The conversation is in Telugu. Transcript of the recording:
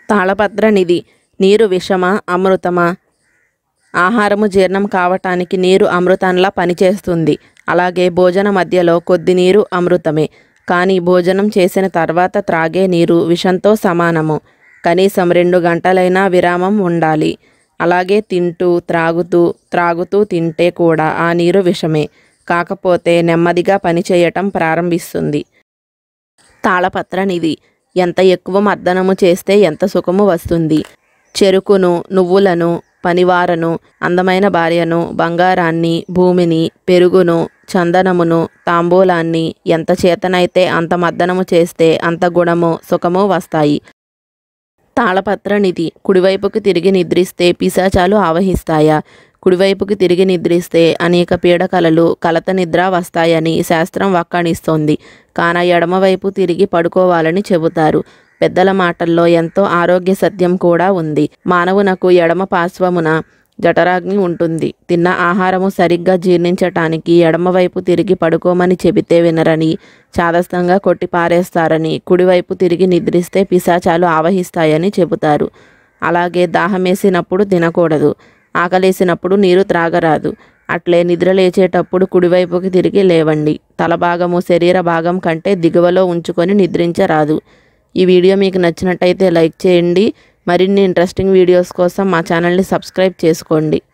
తాళపత్ర నిధి నీరు విషమా అమృతమా ఆహారము జీర్ణం కావటానికి నీరు అమృతంలా పనిచేస్తుంది అలాగే భోజన మధ్యలో కొద్ది నీరు అమృతమే కానీ భోజనం చేసిన తర్వాత త్రాగే నీరు విషంతో సమానము కనీసం రెండు గంటలైనా విరామం ఉండాలి అలాగే తింటూ త్రాగుతూ త్రాగుతూ తింటే కూడా ఆ నీరు విషమే కాకపోతే నెమ్మదిగా పనిచేయటం ప్రారంభిస్తుంది తాళపత్ర నిధి ఎంత ఎక్కువ మర్దనము చేస్తే ఎంత సుఖము వస్తుంది చెరుకును నువ్వులను పనివారను అందమైన భార్యను బంగారాన్ని భూమిని పెరుగును చందనమును తాంబూలాన్ని ఎంత చేతనైతే అంత మర్దనము చేస్తే అంత గుణము సుఖము వస్తాయి తాళపత్ర నిధి కుడివైపుకి తిరిగి నిద్రిస్తే పిశాచాలు ఆవహిస్తాయా కుడివైపుకి తిరిగి నిద్రిస్తే అనేక పీడకలలు కలత నిద్ర వస్తాయని శాస్త్రం వక్కాణిస్తోంది కాన ఎడమవైపు తిరిగి పడుకోవాలని చెబుతారు పెద్దల మాటల్లో ఎంతో ఆరోగ్య సత్యం కూడా ఉంది మానవునకు ఎడమ పార్శ్వమున జఠరాగ్ని ఉంటుంది తిన్న ఆహారము సరిగ్గా జీర్ణించటానికి ఎడమవైపు తిరిగి పడుకోమని చెబితే వినరని చాదస్తంగా కొట్టి పారేస్తారని కుడివైపు తిరిగి నిద్రిస్తే పిశాచాలు ఆవహిస్తాయని చెబుతారు అలాగే దాహమేసినప్పుడు తినకూడదు ఆకలేసినప్పుడు నీరు త్రాగరాదు అట్లే నిద్ర లేచేటప్పుడు కుడివైపుకి తిరిగి లేవండి తల భాగము శరీర భాగం కంటే దిగువలో ఉంచుకొని నిద్రించరాదు ఈ వీడియో మీకు నచ్చినట్టయితే లైక్ చేయండి మరిన్ని ఇంట్రెస్టింగ్ వీడియోస్ కోసం మా ఛానల్ని సబ్స్క్రైబ్ చేసుకోండి